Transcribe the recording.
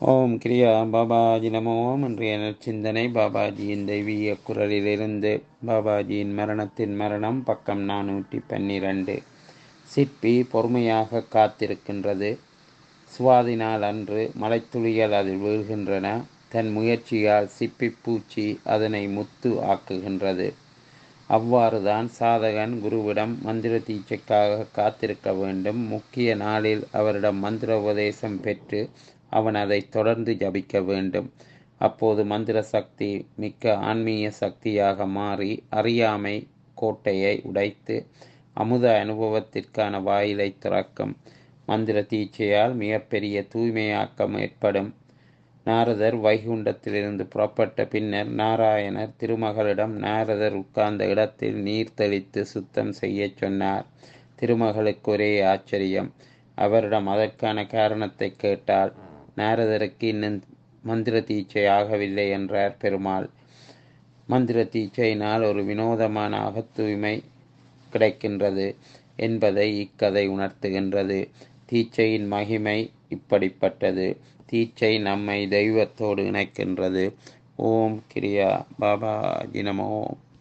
ஓம் கிரியா பாபாஜி நமோ ஓம் இன்றைய நற்சிந்தனை பாபாஜியின் தெய்வீக குரலிலிருந்து பாபாஜியின் மரணத்தின் மரணம் பக்கம் நானூற்றி பன்னிரண்டு சிற்பி பொறுமையாக காத்திருக்கின்றது சுவாதினால் அன்று மலைத்துளிகள் அதில் வீழ்கின்றன தன் முயற்சியால் சிப்பி பூச்சி அதனை முத்து ஆக்குகின்றது அவ்வாறுதான் சாதகன் குருவிடம் மந்திர தீட்சைக்காக காத்திருக்க வேண்டும் முக்கிய நாளில் அவரிடம் மந்திர உபதேசம் பெற்று அவன் அதை தொடர்ந்து ஜபிக்க வேண்டும் அப்போது மந்திர சக்தி மிக்க ஆன்மீக சக்தியாக மாறி அறியாமை கோட்டையை உடைத்து அமுத அனுபவத்திற்கான வாயிலை திறக்கும் மந்திர தீட்சையால் மிகப்பெரிய தூய்மையாக்கம் ஏற்படும் நாரதர் வைகுண்டத்திலிருந்து புறப்பட்ட பின்னர் நாராயணர் திருமகளிடம் நாரதர் உட்கார்ந்த இடத்தில் நீர் தெளித்து சுத்தம் செய்ய சொன்னார் திருமகளுக்கு ஒரே ஆச்சரியம் அவரிடம் அதற்கான காரணத்தை கேட்டால் நாரதருக்கு இன்னும் மந்திர தீட்சை ஆகவில்லை என்றார் பெருமாள் மந்திர தீட்சையினால் ஒரு வினோதமான அகத்தூய்மை கிடைக்கின்றது என்பதை இக்கதை உணர்த்துகின்றது தீட்சையின் மகிமை இப்படிப்பட்டது தீட்சை நம்மை தெய்வத்தோடு இணைக்கின்றது ஓம் கிரியா பாபா ஜினமோ